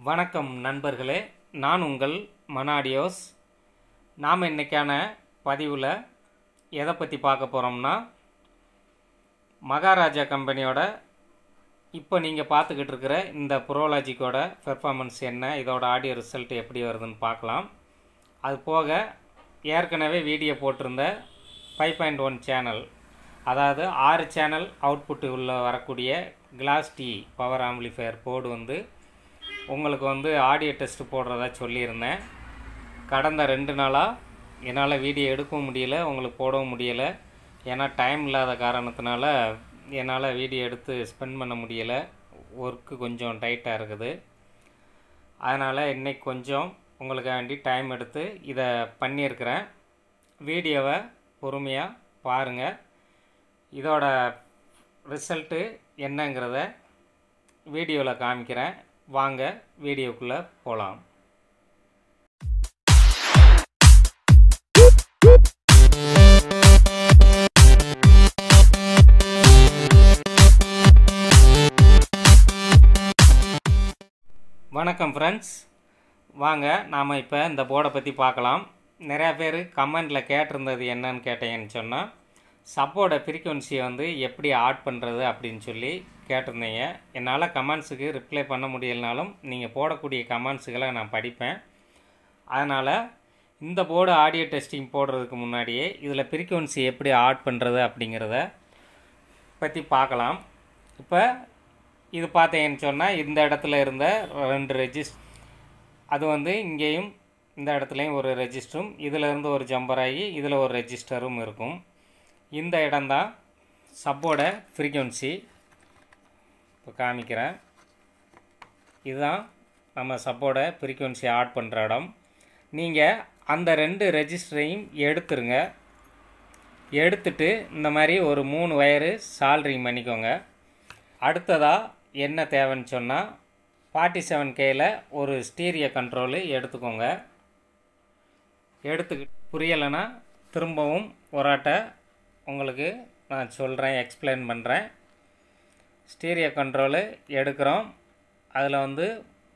வணக்கம் நண்பர்களே நான் உங்கள் மனாடியோஸ் நாம் இன்றைக்கான பதிவில் எதை பற்றி பார்க்க போகிறோம்னா மகாராஜா கம்பெனியோட இப்போ நீங்கள் பார்த்துக்கிட்டு இருக்கிற இந்த ப்ரோலாஜிக்கோட பெர்ஃபார்மன்ஸ் என்ன இதோட ஆடியோ ரிசல்ட் எப்படி வருதுன்னு பார்க்கலாம் அது போக ஏற்கனவே வீடியோ போட்டிருந்த ஃபைவ் பாயிண்ட் ஒன் சேனல் அதாவது ஆறு சேனல் அவுட்புட்டு உள்ள வரக்கூடிய class D power amplifier board வந்து உங்களுக்கு வந்து ஆடியோ டெஸ்ட் போடுறதா சொல்லியிருந்தேன் கடந்த ரெண்டு நாளாக என்னால் வீடியோ எடுக்கவும் முடியல உங்களுக்கு போடவும் முடியலை ஏன்னா டைம் இல்லாத காரணத்தினால என்னால் வீடியோ எடுத்து ஸ்பெண்ட் பண்ண முடியலை ஒர்க்கு கொஞ்சம் டைட்டாக இருக்குது அதனால் இன்றைக்கி கொஞ்சம் உங்களுக்கு வேண்டி டைம் எடுத்து இதை பண்ணியிருக்கிறேன் வீடியோவை பொறுமையாக பாருங்கள் இதோட ரிசல்ட்டு என்னங்கிறத வீடியோவில் காமிக்கிறேன் வாங்க வீடியோக்குள்ளே போகலாம் வணக்கம் ஃப்ரெண்ட்ஸ் வாங்க நாம் இப்போ இந்த போர்டை பற்றி பார்க்கலாம் நிறையா பேர் கமெண்டில் கேட்டிருந்தது என்னன்னு கேட்டீங்கன்னு சொன்னால் சப்போட ஃப்ரீக்குவன்சியை வந்து எப்படி ஆட் பண்ணுறது அப்படின்னு சொல்லி கேட்டிருந்தீங்க என்னால் கமெண்ட்ஸுக்கு ரிப்ளை பண்ண முடியலனாலும் நீங்கள் போடக்கூடிய கமெண்ட்ஸுகளை நான் படிப்பேன் அதனால் இந்த போர்டு ஆடியோ டெஸ்டிங் போடுறதுக்கு முன்னாடியே இதில் ஃப்ரீக்குவன்சி எப்படி ஆட் பண்ணுறது அப்படிங்கிறத பற்றி பார்க்கலாம் இப்போ இது பார்த்தீங்கன்னு சொன்னால் இந்த இடத்துல இருந்த ரெண்டு ரெஜிஸ்ட் அது வந்து இங்கேயும் இந்த இடத்துலையும் ஒரு ரெஜிஸ்டரும் இதில் இருந்து ஒரு ஜம்பர் ஆகி இதில் ஒரு ரெஜிஸ்டரும் இருக்கும் இந்த இடம்தான் சப்போட ஃப்ரீக்குவன்சி இப்போ காமிக்கிறேன் இதுதான் நம்ம சப்போட ஃப்ரீக்குவன்சி ஆட் பண்ணுற இடம் நீங்கள் அந்த ரெண்டு ரெஜிஸ்டரையும் எடுத்துருங்க எடுத்துட்டு இந்த மாதிரி ஒரு மூணு வயரு சால்ரிங் பண்ணிக்கோங்க அடுத்ததாக என்ன தேவைன்னு சொன்னால் ஃபார்ட்டி செவன் கேயில் ஒரு ஸ்டீரியோ கண்ட்ரோலு எடுத்துக்கோங்க எடுத்துக்கிட்டு புரியலைன்னா திரும்பவும் ஒராட்டை உங்களுக்கு நான் சொல்கிறேன் எக்ஸ்பிளைன் பண்ணுறேன் ஸ்டீரியோ கண்ட்ரோலு எடுக்கிறோம் அதில் வந்து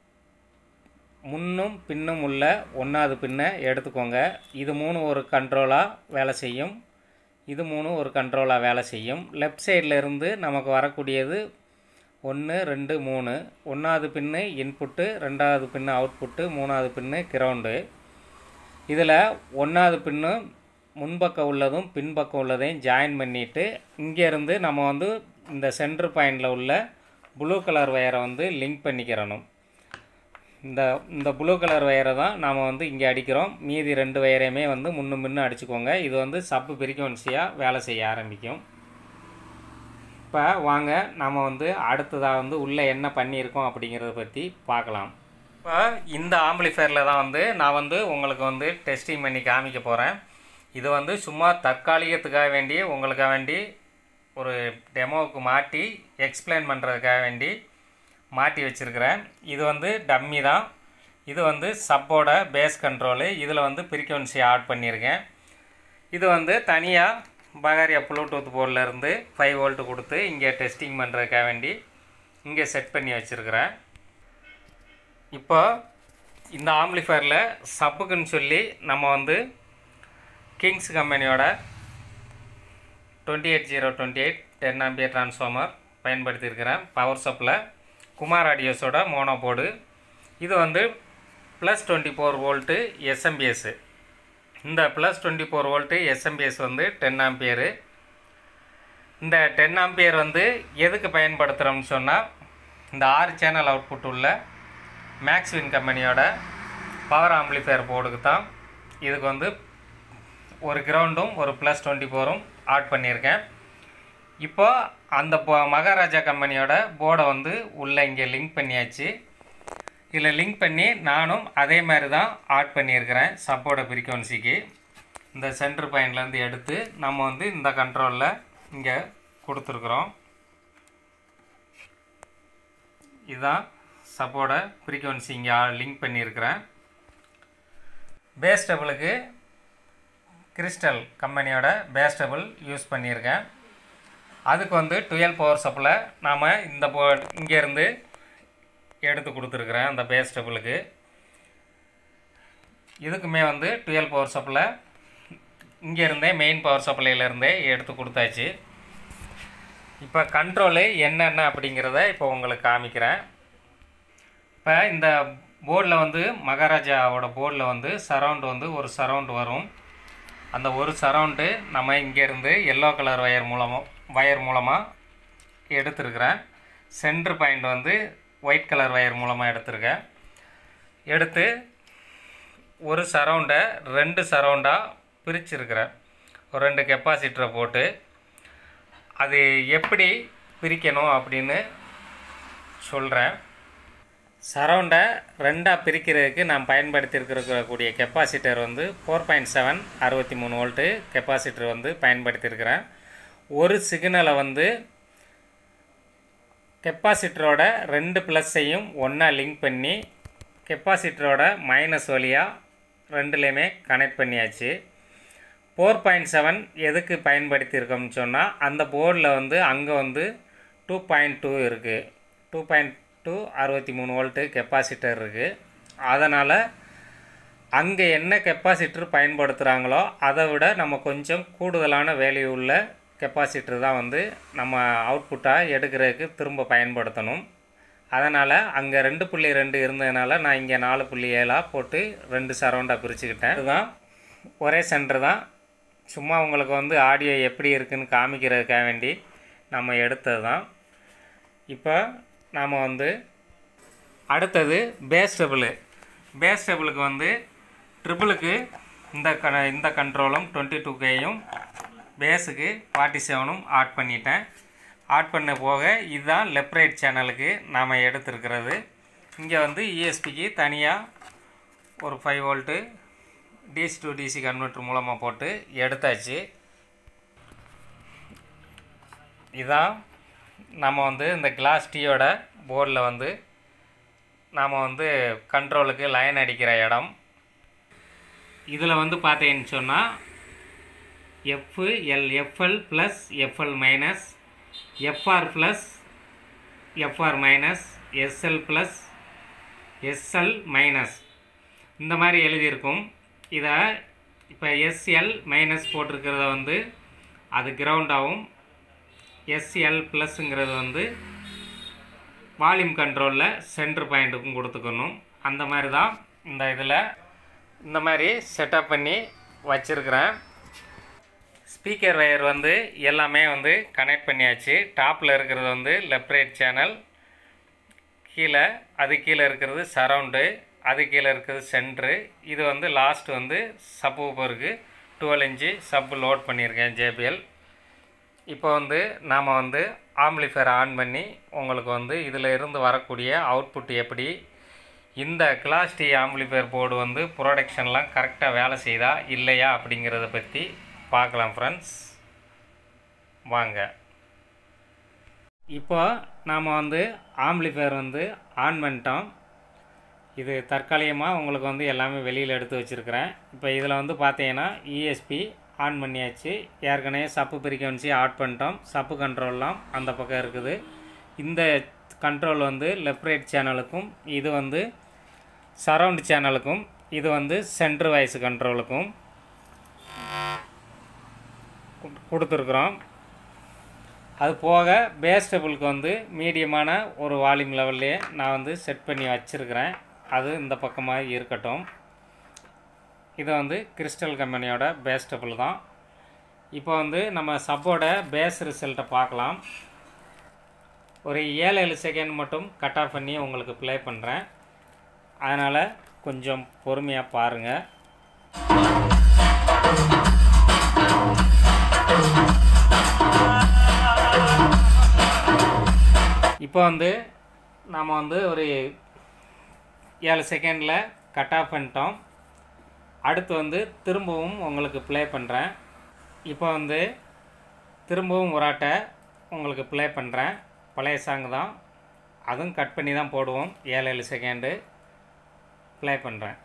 முன்னும் பின்னும் உள்ள ஒன்றாவது பின்னை எடுத்துக்கோங்க இது மூணு ஒரு கண்ட்ரோலாக வேலை செய்யும் இது மூணு ஒரு கண்ட்ரோலாக வேலை செய்யும் லெஃப்ட் சைடில் இருந்து நமக்கு வரக்கூடியது ஒன்று ரெண்டு மூணு ஒன்றாவது பின்னு இன்புட்டு ரெண்டாவது பின்னு அவுட்புட்டு மூணாவது பின்னு கிரவுண்டு இதில் ஒன்றாவது பின்னு முன்பக்கம் உள்ளதும் பின்பக்கம் உள்ளதையும் ஜாயின் பண்ணிவிட்டு இங்கேருந்து நம்ம வந்து இந்த சென்ட்ரு பாயிண்டில் உள்ள ப்ளூ கலர் வயரை வந்து லிங்க் பண்ணிக்கிறணும் இந்த இந்த ப்ளூ கலர் வயரை தான் நாம் வந்து இங்கே அடிக்கிறோம் மீதி ரெண்டு வயரையுமே வந்து முன்னும் முன்னும் அடிச்சுக்கோங்க இது வந்து சப்பு ஃப்ரீக்குவன்சியாக வேலை செய்ய ஆரம்பிக்கும் இப்போ வாங்க நம்ம வந்து அடுத்ததாக வந்து உள்ளே என்ன பண்ணியிருக்கோம் அப்படிங்கிறத பற்றி பார்க்கலாம் இப்போ இந்த ஆம்பிளிஃபயரில் தான் வந்து நான் வந்து உங்களுக்கு வந்து டெஸ்டிங் பண்ணி காமிக்க போகிறேன் இது வந்து சும்மா தற்காலிகத்துக்காக வேண்டி உங்களுக்காக வேண்டி ஒரு டெமோவுக்கு மாட்டி எக்ஸ்பிளைன் பண்ணுறதுக்காக வேண்டி மாட்டி வச்சுருக்கிறேன் இது வந்து டம்மி தான் இது வந்து சப்போட பேஸ் கண்ட்ரோலு இதில் வந்து ஃப்ரீக்குவன்சி ஆட் பண்ணியிருக்கேன் இது வந்து தனியாக பகாரியா ப்ளூடூத் போர்டிலேருந்து ஃபைவ் வோல்ட்டு கொடுத்து இங்கே டெஸ்டிங் பண்ணுறதுக்காக வேண்டி இங்கே செட் பண்ணி வச்சுருக்கிறேன் இப்போ இந்த ஆம்பிளிஃபயரில் சப்புக்குன்னு சொல்லி நம்ம வந்து கிங்ஸ் கம்பெனியோட twenty eight zero twenty eight ten ampere transformer பயன்படுத்தியிருக்கிறேன் பவர் சப்ளை குமார் ஆடியோஸோட மோனோ போர்டு இது வந்து plus twenty four volt SMPS இந்த plus twenty four volt SMPS வந்து டென் ஆம்பியரு இந்த டென் ஆம்பியர் வந்து எதுக்கு பயன்படுத்துகிறோம்னு சொன்னால் இந்த ஆறு சேனல் அவுட்புட் உள்ள மேக்ஸ்வின் கம்பெனியோட பவர் ஆம்பிளிஃபையர் போர்டுக்கு தான் இதுக்கு வந்து ஒரு கிரவுண்டும் ஒரு ப்ளஸ் டுவெண்ட்டி ஃபோரும் ஆட் பண்ணியிருக்கேன் இப்போ அந்த மகாராஜா கம்பெனியோட போர்டை வந்து உள்ளே இங்கே லிங்க் பண்ணியாச்சு இதில் லிங்க் பண்ணி நானும் அதே மாதிரி தான் ஆட் பண்ணியிருக்கிறேன் சப்போட ஃப்ரீக்குவன்சிக்கு இந்த சென்ட்ரு பாயிண்ட்லேருந்து எடுத்து நம்ம வந்து இந்த கண்ட்ரோலில் இங்கே கொடுத்துருக்குறோம் இதுதான் சப்போட ஃப்ரீக்குவன்சி இங்கே லிங்க் பண்ணியிருக்கிறேன் பேஸ் டபுளுக்கு கிறிஸ்டல் கம்பெனியோட பேஸ் டபுள் யூஸ் பண்ணியிருக்கேன் அதுக்கு வந்து டுவெல் பவர் சப்ளை நாம் இந்த போ இங்கேருந்து எடுத்து கொடுத்துருக்குறேன் அந்த பேஸ் டபுளுக்கு இதுக்குமே வந்து டுவெல் பவர் சப்ளை இங்கேருந்தே மெயின் பவர் சப்ளைலேருந்தே எடுத்து கொடுத்தாச்சு இப்போ கண்ட்ரோலு என்னென்ன அப்படிங்கிறத இப்போ உங்களுக்கு காமிக்கிறேன் இப்போ இந்த போர்டில் வந்து மகாராஜாவோட போர்டில் வந்து சரவுண்டு வந்து ஒரு சரவுண்டு வரும் அந்த ஒரு சரவுண்டு நம்ம இங்கேருந்து எல்லோ கலர் வயர் மூலமாக வயர் மூலமாக எடுத்துருக்கிறேன் சென்ட்ரு பாயிண்ட் வந்து ஒயிட் கலர் வயர் மூலமாக எடுத்திருக்கேன் எடுத்து ஒரு சரவுண்டை ரெண்டு சரவுண்டாக பிரிச்சிருக்கிறேன் ஒரு ரெண்டு கெப்பாசிட்டரை போட்டு அது எப்படி பிரிக்கணும் அப்படின்னு சொல்கிறேன் சரவுண்டை ரெண்டாக பிரிக்கிறதுக்கு நான் பயன்படுத்தியிருக்கக்கூடிய கெப்பாசிட்டர் வந்து ஃபோர் பாயிண்ட் செவன் அறுபத்தி மூணு வோல்ட்டு கெப்பாசிட்டர் வந்து பயன்படுத்தியிருக்கிறேன் ஒரு சிக்னலை வந்து கெப்பாசிட்டரோட ரெண்டு ப்ளஸ்ஸையும் ஒன்றா லிங்க் பண்ணி கெப்பாசிட்டரோட மைனஸ் வழியாக ரெண்டுலேயுமே கனெக்ட் பண்ணியாச்சு ஃபோர் பாயிண்ட் செவன் எதுக்கு பயன்படுத்தியிருக்கோம்னு சொன்னால் அந்த போர்டில் வந்து அங்கே வந்து டூ பாயிண்ட் டூ இருக்குது டூ பாயிண்ட் டூ அறுபத்தி மூணு வோல்ட்டு கெப்பாசிட்டர் இருக்குது அதனால் அங்கே என்ன கெப்பாசிட்டர் பயன்படுத்துகிறாங்களோ அதை விட நம்ம கொஞ்சம் கூடுதலான வேல்யூ உள்ள கெப்பாசிட்டர் தான் வந்து நம்ம அவுட்புட்டாக எடுக்கிறதுக்கு திரும்ப பயன்படுத்தணும் அதனால் அங்கே ரெண்டு புள்ளி ரெண்டு இருந்ததுனால நான் இங்கே நாலு புள்ளி ஏழாக போட்டு ரெண்டு சரௌண்டாக பிரிச்சுக்கிட்டேன் இதுதான் ஒரே சென்டர் தான் சும்மா உங்களுக்கு வந்து ஆடியோ எப்படி இருக்குன்னு காமிக்கிறதுக்காக வேண்டி நம்ம எடுத்தது தான் இப்போ நாம் வந்து அடுத்தது பேஸ் டபுளு பேஸ் டபுளுக்கு வந்து ட்ரிபிளுக்கு இந்த க இந்த கண்ட்ரோலும் டுவெண்ட்டி டூ கேயும் பேஸுக்கு ஃபார்ட்டி செவனும் ஆட் பண்ணிட்டேன் ஆட் பண்ண போக இதுதான் லெஃப்ட் ரைட் சேனலுக்கு நாம் எடுத்துருக்கிறது இங்கே வந்து இஎஸ்பிக்கு தனியாக ஒரு five volt DC to DC converter மூலமாக போட்டு எடுத்தாச்சு இதான் நம்ம வந்து இந்த கிளாஸ் டீயோட போர்டில் வந்து நாம் வந்து கண்ட்ரோலுக்கு லைன் அடிக்கிற இடம் இதில் வந்து பார்த்தீங்கன்னு சொன்னால் F L FL plus FL minus FR plus FR minus SL plus SL minus இந்த மாதிரி எழுதியிருக்கும் இதை இப்போ எஸ்எல் மைனஸ் போட்டிருக்கிறத வந்து அது கிரவுண்டாகவும் எஸ்எல் ப்ளஸ்ங்கிறது வந்து வால்யூம் கண்ட்ரோலில் சென்டர் பாயிண்ட்டுக்கும் கொடுத்துக்கணும் அந்த மாதிரி தான் இந்த இதில் இந்த மாதிரி செட்டப் பண்ணி வச்சுருக்கிறேன் ஸ்பீக்கர் வயர் வந்து எல்லாமே வந்து கனெக்ட் பண்ணியாச்சு டாப்பில் இருக்கிறது வந்து லெஃப்ட் ரைட் சேனல் கீழே அது கீழே இருக்கிறது சரவுண்டு அது கீழே இருக்கிறது சென்ட்ரு இது வந்து லாஸ்ட் வந்து சப் ஊப்பருக்கு டுவெல் இன்ச்சு சப் லோட் பண்ணியிருக்கேன் ஜேபிஎல் இப்போ வந்து நாம் வந்து ஆம்ப்ளிஃபயர் ஆன் பண்ணி உங்களுக்கு வந்து இதில் இருந்து வரக்கூடிய அவுட்புட் எப்படி இந்த கிளாஸ் டி ஆம்ப்ளிஃபயர் போர்டு வந்து ப்ரொடக்ஷன்லாம் கரெக்டாக வேலை செய்தா இல்லையா அப்படிங்கிறத பற்றி பார்க்கலாம் ஃப்ரெண்ட்ஸ் வாங்க இப்போ நாம் வந்து ஆம்ப்ளிஃபயர் வந்து ஆன் பண்ணிட்டோம் இது தற்காலிகமாக உங்களுக்கு வந்து எல்லாமே வெளியில் எடுத்து வச்சுருக்கிறேன் இப்போ இதில் வந்து பார்த்தீங்கன்னா இஎஸ்பி ஆன் பண்ணியாச்சு ஏற்கனவே சப்பு ஃப்ரீக்வன்சி ஆட் பண்ணிட்டோம் சப்பு கண்ட்ரோல்லாம் அந்த பக்கம் இருக்குது இந்த கண்ட்ரோல் வந்து லெஃப்ட் ரைட் சேனலுக்கும் இது வந்து சரவுண்ட் சேனலுக்கும் இது வந்து சென்ட்ரு வாய்ஸ் கண்ட்ரோலுக்கும் கொடுத்துருக்குறோம் அது போக பேஸ் டேபிளுக்கு வந்து மீடியமான ஒரு வால்யூம் லெவல்லையே நான் வந்து செட் பண்ணி வச்சுருக்கிறேன் அது இந்த பக்கமாக இருக்கட்டும் இது வந்து கிறிஸ்டல் கம்பெனியோட பேஸ் டேபிள் தான் இப்போ வந்து நம்ம சப்போட பேஸ் ரிசல்ட்டை பார்க்கலாம் ஒரு ஏழு ஏழு செகண்ட் மட்டும் கட் ஆஃப் பண்ணி உங்களுக்கு ப்ளே பண்ணுறேன் அதனால் கொஞ்சம் பொறுமையாக பாருங்கள் இப்போ வந்து நாம் வந்து ஒரு ஏழு செகண்டில் கட் ஆஃப் பண்ணிட்டோம் அடுத்து வந்து திரும்பவும் உங்களுக்கு ப்ளே பண்ணுறேன் இப்போ வந்து திரும்பவும் உராட்டை உங்களுக்கு ப்ளே பண்ணுறேன் பழைய சாங் தான் அதுவும் கட் பண்ணி தான் போடுவோம் ஏழு ஏழு செகண்டு ப்ளே பண்ணுறேன்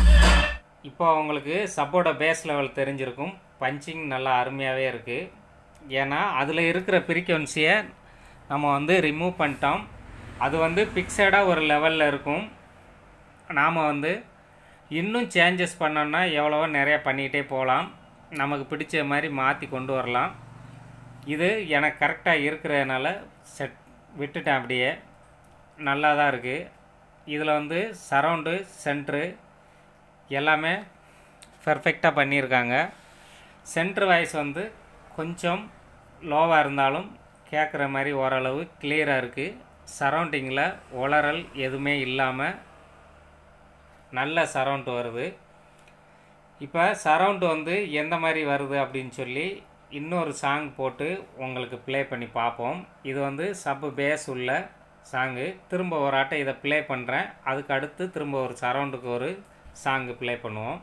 இப்போ உங்களுக்கு சப்போட பேஸ் லெவல் தெரிஞ்சிருக்கும் பஞ்சிங் நல்லா அருமையாகவே இருக்குது ஏன்னா அதில் இருக்கிற ஃப்ரீக்வன்சியை நம்ம வந்து ரிமூவ் பண்ணிட்டோம் அது வந்து பிக்சடாக ஒரு லெவலில் இருக்கும் நாம் வந்து இன்னும் சேஞ்சஸ் பண்ணோன்னா எவ்வளவோ நிறையா பண்ணிக்கிட்டே போகலாம் நமக்கு பிடிச்ச மாதிரி மாற்றி கொண்டு வரலாம் இது எனக்கு கரெக்டாக இருக்கிறதுனால செட் விட்டுட்டேன் அப்படியே நல்லா தான் இருக்குது இதில் வந்து சரவுண்டு சென்ட்ரு எல்லாமே பெர்ஃபெக்டாக பண்ணியிருக்காங்க சென்ட்ரு வாய்ஸ் வந்து கொஞ்சம் லோவாக இருந்தாலும் கேட்குற மாதிரி ஓரளவு கிளியராக இருக்குது சரௌண்டிங்கில் உளறல் எதுவுமே இல்லாமல் நல்ல சரவுண்ட் வருது இப்போ சரவுண்டு வந்து எந்த மாதிரி வருது அப்படின்னு சொல்லி இன்னொரு சாங் போட்டு உங்களுக்கு ப்ளே பண்ணி பார்ப்போம் இது வந்து சப்பு பேஸ் உள்ள சாங்கு திரும்ப ஒரு ஆட்டை இதை ப்ளே பண்ணுறேன் அதுக்கு அடுத்து திரும்ப ஒரு சரவுண்டுக்கு ஒரு சாங்கு ப்ளே பண்ணுவோம்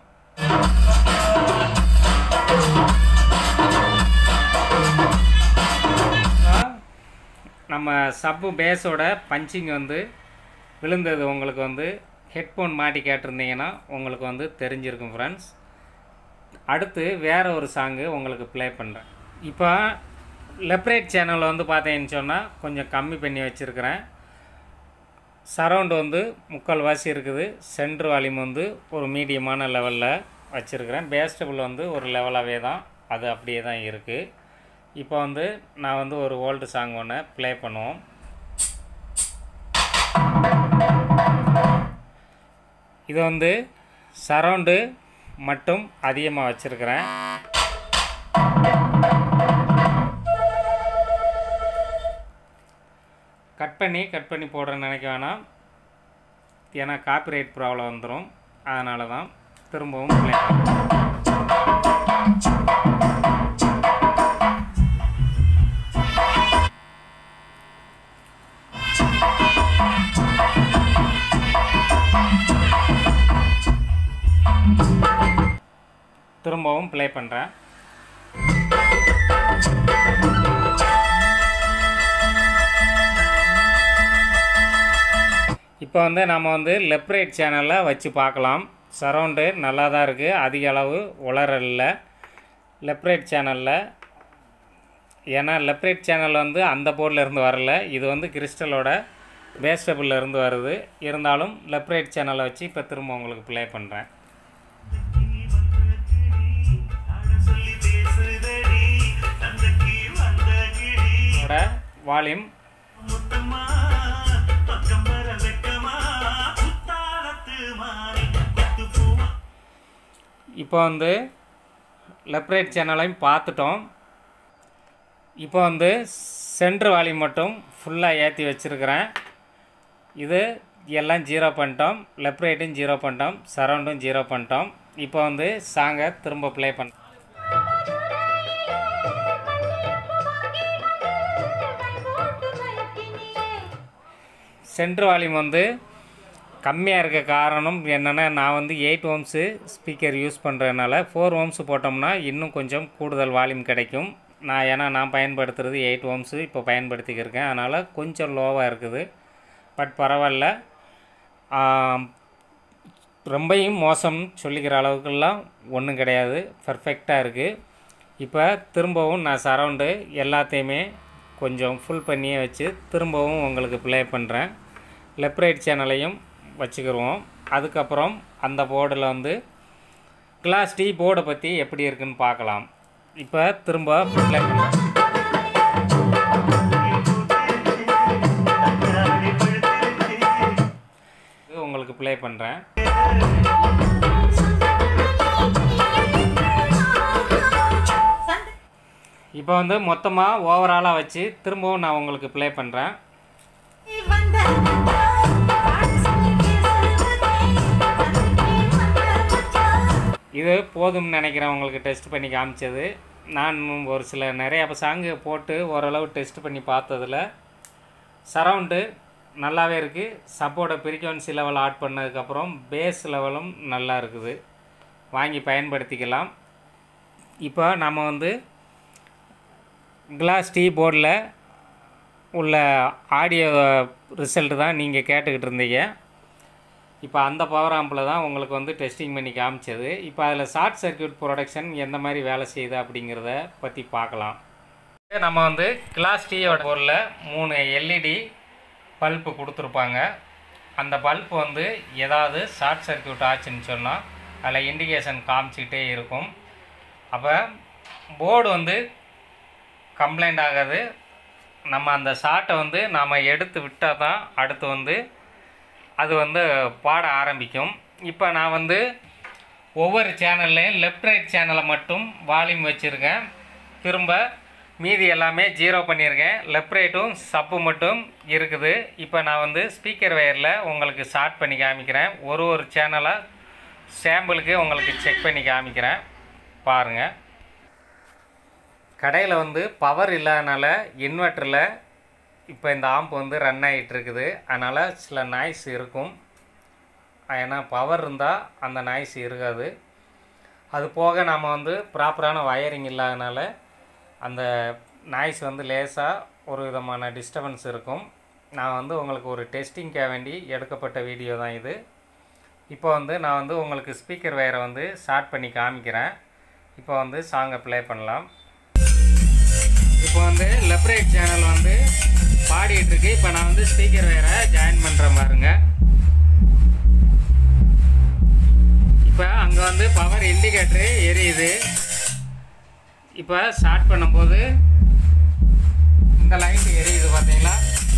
நம்ம சப்பு பேஸோட பஞ்சிங் வந்து விழுந்தது உங்களுக்கு வந்து ஹெட்ஃபோன் மாட்டி கேட்டிருந்தீங்கன்னா உங்களுக்கு வந்து தெரிஞ்சிருக்கும் ஃப்ரெண்ட்ஸ் அடுத்து வேறு ஒரு சாங்கு உங்களுக்கு ப்ளே பண்ணுறேன் இப்போ லெப்ரேட் சேனலில் வந்து பார்த்தீங்கன்னு சொன்னால் கொஞ்சம் கம்மி பண்ணி வச்சுருக்கிறேன் சரவுண்டு வந்து முக்கால் வாசி இருக்குது சென்ட்ரு வால்யூம் வந்து ஒரு மீடியமான லெவலில் வச்சுருக்கிறேன் பேஸ்டபிள் வந்து ஒரு லெவலாகவே தான் அது அப்படியே தான் இருக்குது இப்போ வந்து நான் வந்து ஒரு ஓல்டு சாங் ஒன்று ப்ளே பண்ணுவோம் இது வந்து சரவுண்டு மட்டும் அதிகமாக வச்சுருக்கிறேன் கட் பண்ணி கட் பண்ணி போடுறேன்னு நினைக்க வேணாம் ஏன்னா காப்பிரைட் ப்ராப்ளம் வந்துடும் அதனால தான் திரும்பவும் ப்ளே திரும்பவும் ப்ளே பண்ணுறேன் இப்போ வந்து நம்ம வந்து லெஃப்ட் ரைட் சேனலில் வச்சு பார்க்கலாம் சரவுண்டு நல்லா தான் இருக்குது அதிக அளவு உளறல லெஃப்ட் ரைட் சேனலில் ஏன்னா லெஃப்ட் ரைட் சேனல் வந்து அந்த போர்டில் இருந்து வரல இது வந்து கிறிஸ்டலோட பேஸ்டபிளில் இருந்து வருது இருந்தாலும் லெஃப்ட் ரைட் சேனலை வச்சு இப்போ திரும்ப உங்களுக்கு ப்ளே பண்ணுறேன் இதோட வால்யூம் இப்போ வந்து லெஃப்ட் ரைட் சேனலையும் பார்த்துட்டோம் இப்போ வந்து சென்ட்ரு வால்யூம் மட்டும் ஃபுல்லாக ஏற்றி வச்சுருக்கிறேன் இது எல்லாம் ஜீரோ பண்ணிட்டோம் லெஃப்ட் ரைட்டும் ஜீரோ பண்ணிட்டோம் சரௌண்டும் ஜீரோ பண்ணிட்டோம் இப்போ வந்து சாங்கை திரும்ப ப்ளே பண்ண சென்ட்ரு வால்யூம் வந்து கம்மியாக இருக்க காரணம் என்னென்னா நான் வந்து எயிட் ஓம்ஸு ஸ்பீக்கர் யூஸ் பண்ணுறதுனால ஃபோர் ஓம்ஸ் போட்டோம்னா இன்னும் கொஞ்சம் கூடுதல் வால்யூம் கிடைக்கும் நான் ஏன்னா நான் பயன்படுத்துகிறது எயிட் ஓம்ஸு இப்போ பயன்படுத்திக்கிருக்கேன் அதனால் கொஞ்சம் லோவாக இருக்குது பட் பரவாயில்ல ரொம்பையும் மோசம் சொல்லிக்கிற அளவுக்கெல்லாம் ஒன்றும் கிடையாது பர்ஃபெக்டாக இருக்குது இப்போ திரும்பவும் நான் சரவுண்டு எல்லாத்தையுமே கொஞ்சம் ஃபுல் பண்ணியே வச்சு திரும்பவும் உங்களுக்கு ப்ளே பண்ணுறேன் லெஃப்ட் ரைட் சேனலையும் வச்சுக்கிருவோம் அதுக்கப்புறம் அந்த போர்டில் வந்து கிளாஸ் டி போர்டை பற்றி எப்படி இருக்குன்னு பார்க்கலாம் இப்போ திரும்ப ப்ளே பண்ணுறேன் உங்களுக்கு ப்ளே பண்ணுறேன் இப்போ வந்து மொத்தமாக ஓவராலாக வச்சு திரும்பவும் நான் உங்களுக்கு ப்ளே பண்ணுறேன் இது போதும்னு நினைக்கிறேன் உங்களுக்கு டெஸ்ட் பண்ணி காமிச்சது நான் ஒரு சில நிறைய சாங்கு போட்டு ஓரளவு டெஸ்ட் பண்ணி பார்த்ததில் சரவுண்டு நல்லாவே இருக்குது சப்போட ஃப்ரீக்வன்சி லெவல் ஆட் பண்ணதுக்கப்புறம் பேஸ் லெவலும் நல்லா இருக்குது வாங்கி பயன்படுத்திக்கலாம் இப்போ நம்ம வந்து கிளாஸ் டீ போர்டில் உள்ள ஆடியோ ரிசல்ட் தான் நீங்கள் கேட்டுக்கிட்டு இருந்தீங்க இப்போ அந்த பவர் ஆம்பில் தான் உங்களுக்கு வந்து டெஸ்டிங் பண்ணி காமிச்சது இப்போ அதில் ஷார்ட் சர்க்கியூட் ப்ரொடக்ஷன் எந்த மாதிரி வேலை செய்யுது அப்படிங்கிறத பற்றி பார்க்கலாம் நம்ம வந்து கிளாஸ் டீயோட பொருளில் மூணு எல்இடி பல்பு கொடுத்துருப்பாங்க அந்த பல்ப் வந்து ஏதாவது ஷார்ட் சர்க்யூட் ஆச்சுன்னு சொன்னால் அதில் இண்டிகேஷன் காமிச்சிக்கிட்டே இருக்கும் அப்போ போர்டு வந்து கம்ப்ளைண்ட் ஆகாது நம்ம அந்த ஷார்ட்டை வந்து நாம் எடுத்து விட்டால் தான் அடுத்து வந்து அது வந்து பாட ஆரம்பிக்கும் இப்போ நான் வந்து ஒவ்வொரு சேனல்லையும் லெஃப்ட் ரைட் சேனலை மட்டும் வால்யூம் வச்சுருக்கேன் திரும்ப மீதி எல்லாமே ஜீரோ பண்ணியிருக்கேன் லெஃப்ட் ரைட்டும் சப்பு மட்டும் இருக்குது இப்போ நான் வந்து ஸ்பீக்கர் வயரில் உங்களுக்கு ஷார்ட் பண்ணி காமிக்கிறேன் ஒரு ஒரு சேனலாக சாம்பிளுக்கு உங்களுக்கு செக் பண்ணி காமிக்கிறேன் பாருங்கள் கடையில் வந்து பவர் இல்லாதனால இன்வெர்ட்டரில் இப்போ இந்த ஆம்ப் வந்து ரன் ஆகிட்டு இருக்குது அதனால் சில நாய்ஸ் இருக்கும் ஏன்னா பவர் இருந்தால் அந்த நாய்ஸ் இருக்காது அது போக நம்ம வந்து ப்ராப்பரான வயரிங் இல்லாதனால அந்த நாய்ஸ் வந்து லேசாக ஒரு விதமான டிஸ்டர்பன்ஸ் இருக்கும் நான் வந்து உங்களுக்கு ஒரு டெஸ்டிங்காக வேண்டி எடுக்கப்பட்ட வீடியோ தான் இது இப்போ வந்து நான் வந்து உங்களுக்கு ஸ்பீக்கர் வயரை வந்து ஷார்ட் பண்ணி காமிக்கிறேன் இப்போ வந்து சாங்கை ப்ளே பண்ணலாம் இப்போ வந்து லெஃப்ட் ரைட் சேனல் வந்து பாடிட்டு இருக்கு இப்போ நான் வந்து ஸ்பீக்கர் வயரை ஜாயின் பண்ணுறேன் பாருங்க இப்போ அங்கே வந்து பவர் இண்டிகேட்டரு எரியுது இப்போ ஸ்டார்ட் பண்ணும்போது இந்த லைட் எரியுது பார்த்தீங்களா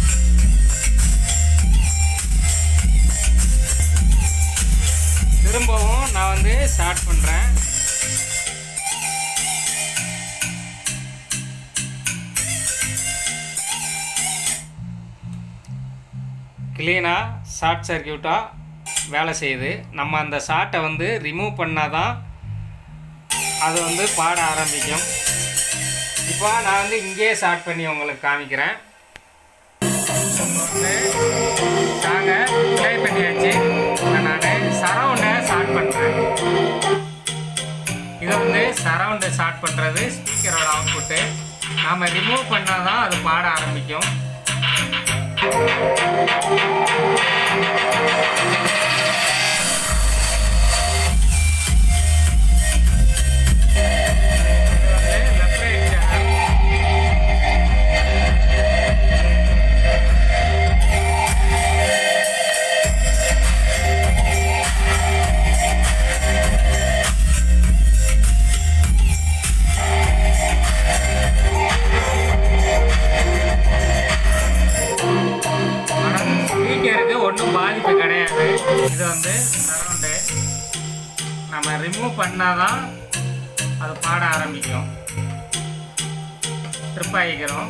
திரும்பவும் நான் வந்து ஸ்டார்ட் பண்ணுறேன் க்ளீனாக ஷார்ட் சர்க்கியூட்டாக வேலை செய்யுது நம்ம அந்த ஷார்ட்டை வந்து ரிமூவ் பண்ணால் தான் அது வந்து பாட ஆரம்பிக்கும் இப்போ நான் வந்து இங்கேயே ஸ்டார்ட் பண்ணி உங்களுக்கு காமிக்கிறேன் சாங்கை ப்ளே பண்ணியாச்சு நான் சரவுண்டை ஸ்டார்ட் பண்ணுறேன் இது வந்து சரவுண்டை ஸ்டார்ட் பண்ணுறது ஸ்பீக்கரோட அவுட்புட்டு நாம் ரிமூவ் பண்ணால் தான் அது பாட ஆரம்பிக்கும் ஸ்பீக்கருக்கு ஒன்றும் பாதிப்பு கிடையாது இது வந்து சரவுண்டு நம்ம ரிமூவ் பண்ணாதான் அது பாட ஆரம்பிக்கும் ட்ரிப் ஆகிக்கிறோம்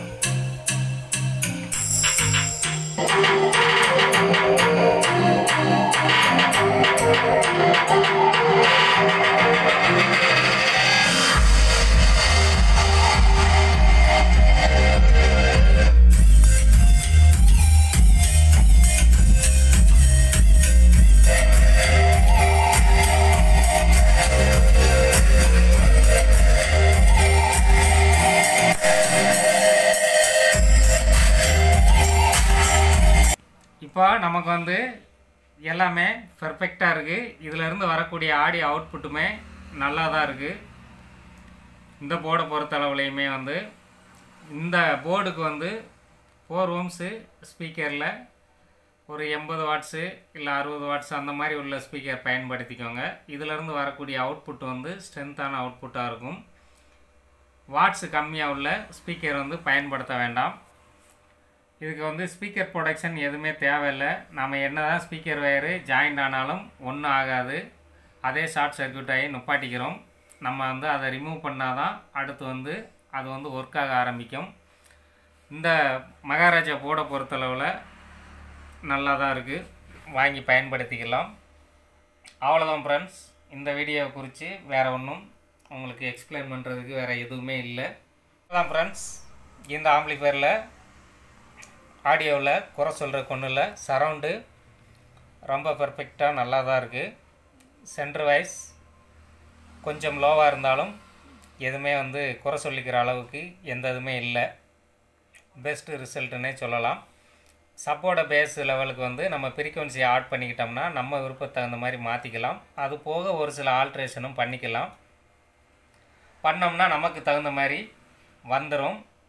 இப்போ நமக்கு வந்து எல்லாமே பெர்ஃபெக்டாக இருக்குது இதிலேருந்து வரக்கூடிய ஆடியோ அவுட்புட்டுமே நல்லா தான் இருக்குது இந்த போர்டை பொறுத்தளவுலையுமே வந்து இந்த போர்டுக்கு வந்து ஃபோர் ஓம்ஸு ஸ்பீக்கரில் ஒரு எண்பது வாட்ஸு இல்லை அறுபது வாட்ஸ் அந்த மாதிரி உள்ள ஸ்பீக்கர் பயன்படுத்திக்கோங்க இதிலேருந்து வரக்கூடிய அவுட்புட் வந்து ஸ்ட்ரென்த்தான அவுட்புட்டாக இருக்கும் வாட்ஸு கம்மியாக உள்ள ஸ்பீக்கர் வந்து பயன்படுத்த வேண்டாம் இதுக்கு வந்து ஸ்பீக்கர் ப்ரொடக்ஷன் எதுவுமே தேவையில்லை நம்ம என்ன தான் ஸ்பீக்கர் வயரு ஜாயிண்ட் ஆனாலும் ஒன்றும் ஆகாது அதே ஷார்ட் சர்க்யூட் ஆகி நுப்பாட்டிக்கிறோம் நம்ம வந்து அதை ரிமூவ் பண்ணால் தான் அடுத்து வந்து அது வந்து ஒர்க் ஆக ஆரம்பிக்கும் இந்த மகாராஜா போட பொறுத்தளவில் நல்லா தான் இருக்குது வாங்கி பயன்படுத்திக்கலாம் அவ்வளோதான் ஃப்ரெண்ட்ஸ் இந்த வீடியோவை குறித்து வேறு ஒன்றும் உங்களுக்கு எக்ஸ்பிளைன் பண்ணுறதுக்கு வேறு எதுவுமே இல்லை அதான் ஃப்ரெண்ட்ஸ் இந்த ஆம்பிளிஃபயரில் ஆடியோவில் குறை சொல்கிற ஒன்றும் இல்லை சரவுண்டு ரொம்ப பெர்ஃபெக்டாக நல்லா தான் இருக்குது சென்டர் வைஸ் கொஞ்சம் லோவாக இருந்தாலும் எதுவுமே வந்து குறை சொல்லிக்கிற அளவுக்கு எந்த இதுவுமே இல்லை பெஸ்ட்டு ரிசல்ட்டுன்னே சொல்லலாம் சப்போட பேஸ் லெவலுக்கு வந்து நம்ம ஃப்ரீக்வன்சியை ஆட் பண்ணிக்கிட்டோம்னா நம்ம விருப்பத்துக்கு தகுந்த மாதிரி மாற்றிக்கலாம் அது போக ஒரு சில ஆல்ட்ரேஷனும் பண்ணிக்கலாம் பண்ணோம்னா நமக்கு தகுந்த மாதிரி வந்துடும்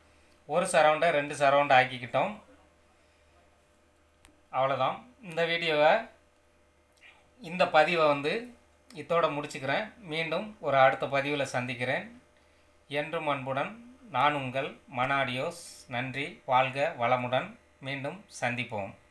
ஒரு சரவுண்டை ரெண்டு சரவுண்டை ஆக்கிக்கிட்டோம் அவ்வளோதான் இந்த வீடியோவை இந்த பதிவை வந்து இதோட முடிச்சுக்கிறேன் மீண்டும் ஒரு அடுத்த பதிவில் சந்திக்கிறேன் என்றும் அன்புடன் நான் உங்கள் மன ஆடியோஸ் நன்றி வாழ்க வளமுடன் மீண்டும் சந்திப்போம்